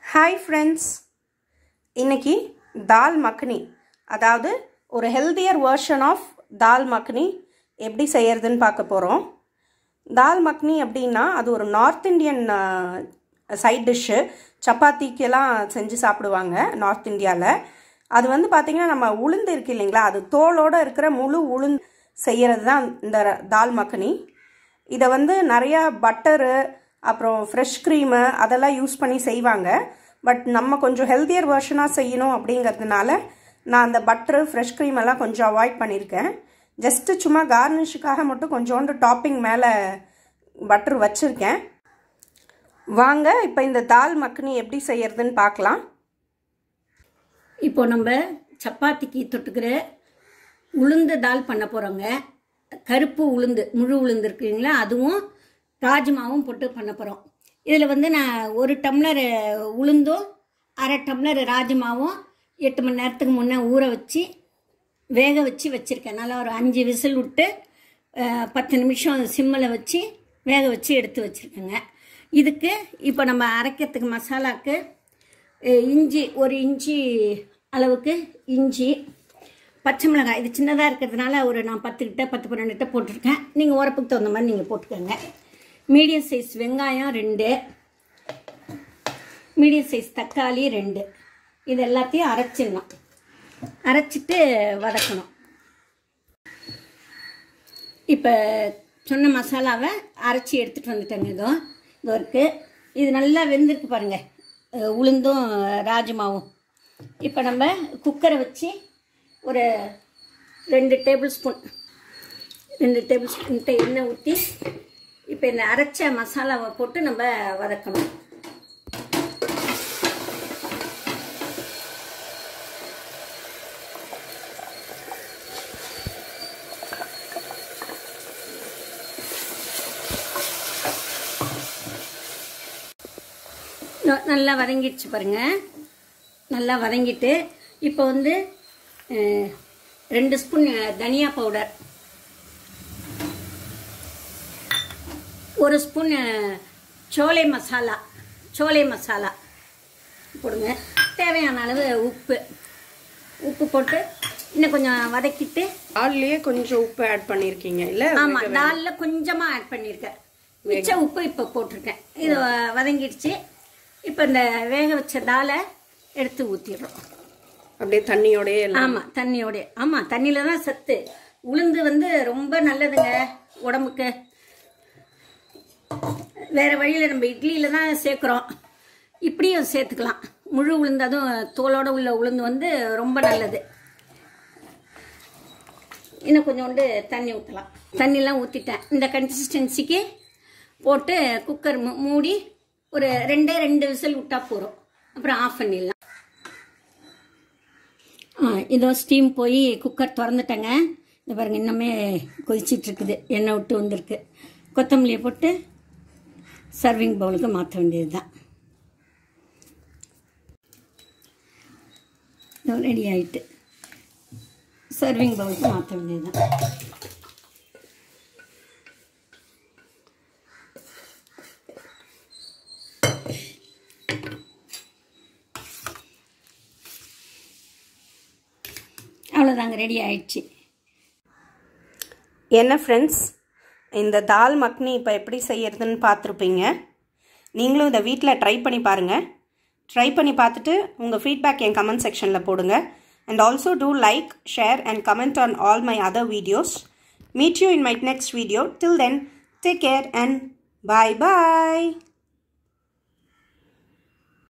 hi friends இன்னைக்கு தால் மக்னி அதாவது ஒரு healthier version of dal makhani எப்படி செய்யறதுன்னு பார்க்க போகிறோம் தால் மக்னி அப்படின்னா அது ஒரு நார்த் இந்தியன் சைட் டிஷ்ஷு சப்பாத்திக்கெல்லாம் செஞ்சு சாப்பிடுவாங்க நார்த் இந்தியாவில் அது வந்து பார்த்திங்கன்னா நம்ம உளுந்து இருக்கு இல்லைங்களா அது தோலோடு இருக்கிற முழு உளுந்து செய்கிறது தான் இந்த தால் மக்னி இதை வந்து நிறையா பட்டரு அப்புறம் ஃப்ரெஷ் க்ரீமு அதெல்லாம் யூஸ் பண்ணி செய்வாங்க பட் நம்ம கொஞ்சம் ஹெல்த்தியர் வெர்ஷனாக செய்யணும் அப்படிங்கிறதுனால நான் அந்த பட்டரு ஃப்ரெஷ் க்ரீம் எல்லாம் கொஞ்சம் அவாய்ட் பண்ணியிருக்கேன் ஜஸ்ட்டு சும்மா கார்னிஷுக்காக மட்டும் கொஞ்சோண்டு டாப்பிங் மேலே பட்டர் வச்சுருக்கேன் வாங்க இப்போ இந்த தால் மக்னி எப்படி செய்யறதுன்னு பார்க்கலாம் இப்போ நம்ம சப்பாத்திக்கு தொட்டுக்கிற உளுந்து தால் பண்ண போகிறோங்க கருப்பு உளுந்து முழு உளுந்து இருக்கு இல்லைங்களா அதுவும் ராஜ்மாவும் போட்டு பண்ண போகிறோம் இதில் வந்து நான் ஒரு டம்ளர் உளுந்தும் அரை டம்ளர் ராஜ்மாவும் எட்டு மணி நேரத்துக்கு முன்னே ஊற வச்சு வேக வச்சு வச்சுருக்கேன் நல்லா ஒரு அஞ்சு விசில் விட்டு அஹ், பத்து நிமிஷம் சிம்மில் வச்சு வேக வச்சு எடுத்து வச்சுருக்கேங்க இதுக்கு இப்போ நம்ம அரைக்கிறதுக்கு மசாலாக்கு அஹ், இஞ்சி ஒரு இஞ்சி அளவுக்கு இஞ்சி பச்சை மிளகாய் இது சின்னதாக இருக்கிறதுனால ஒரு நான் பத்து கிட்ட பத்து பன்னெண்டு கிட்ட போட்டிருக்கேன் நீங்கள் உரப்புக்கு தகுந்த மாதிரி நீங்கள் போட்டுக்கோங்க மீடியம் சைஸ் வெங்காயம் ரெண்டு மீடியம் சைஸ் தக்காளி ரெண்டு இது எல்லாத்தையும் அரைச்சிடணும் அரைச்சிட்டு வதக்கணும் இப்போ சொன்ன மசாலாவை அரைச்சி எடுத்துகிட்டு வந்துட்டேங்க இதோ இதோ இருக்குது இது நல்லா வெந்திருக்கு பாருங்கள் அஹ் உளுந்தும் ராஜ்மாவும் இப்போ நம்ம குக்கரை வச்சு ஒரு ரெண்டு டேபிள் ஸ்பூன் ரெண்டு டேபிள் ஸ்பூன்கிட்ட எண்ணெய் ஊற்றி இப்போ இந்த அரைச்ச மசாலாவை போட்டு நம்ம வதக்கணும் ந- நல்லா வதங்கிடுச்சு பாருங்க நல்லா வதங்கிட்டு இப்போ வந்து அஹ், ரெண்டு ஸ்பூன் அஹ், தனியா பவுடர் ஒரு ஸ்பூன் அஹ், சோலை மசாலா சோலை மசாலா போடுங்க தேவையான அளவு உப்பு உப்பு போட்டு இன்னும் கொஞ்சம் வதக்கிட்டு தால்லையே கொஞ்சம் உப்பு ஆட் பண்ணியிருக்கீங்க இல்லை ஆமா தால்ல கொஞ்சமா ஆட் பண்ணியிருக்கேன் மிச்ச உப்பு இப்போ போட்டிருக்கேன் இது வதங்கிடுச்சு இப்போ இந்த வேக வச்ச தாலை எடுத்து ஊற்றிடுறோம் அப்படியே தண்ணியோடயே எல்லாம் ஆமா தண்ணியோட ஆமா தண்ணியில தான் சத்து உளுந்து வந்து ரொம்ப நல்லதுங்க உடம்புக்கு வேற வழியில நம்ம இட்லியில தான் சேர்க்குறோம் இப்படியும் சேர்த்துக்கலாம் முழு உளுந்து அதுவும் தோலோட உள்ள உளுந்து வந்து ரொம்ப நல்லது இன்னும் கொஞ்சோண்டு தண்ணி ஊற்றலாம் தண்ணிலாம் ஊற்றிட்டேன் இந்த கன்சிஸ்டன்சிக்கு போட்டு குக்கர் மூ- மூடி ஒரு ரெண்டே ரெண்டு விசில் விட்டா போதும் அப்புறம் ஆஃப் பண்ணிடலாம் ஆ இதோ ஸ்டீம் போய் குக்கர் திறந்துட்டேங்க இந்த பாருங்க இன்னுமே கொதிச்சிட்டு இருக்குது எண்ணெய் விட்டு வந்திருக்கு கொத்தமல்லியை போட்டு சர்விங் பவுலுக்கு மாற்ற வேண்டியது தான் ரெடி ஆயிட்டு சர்விங் பவுலுக்கு மாற்ற வேண்டியது தான் அவ்வளோதாங்க ரெடி ஆயிடுச்சு என்ன ஃப்ரெண்ட்ஸ் இந்த தால் மக்னி இப்போ எப்படி செய்யறதுன்னு பார்த்துருப்பீங்க நீங்களும் இதை வீட்டில் ட்ரை பண்ணி பாருங்கள் ட்ரை பண்ணி பார்த்துட்டு உங்கள் ஃபீட்பேக் என் கமெண்ட் செக்ஷனில் போடுங்க and also do like share and comment on all my other videos meet you in my next video till then take care and bye bye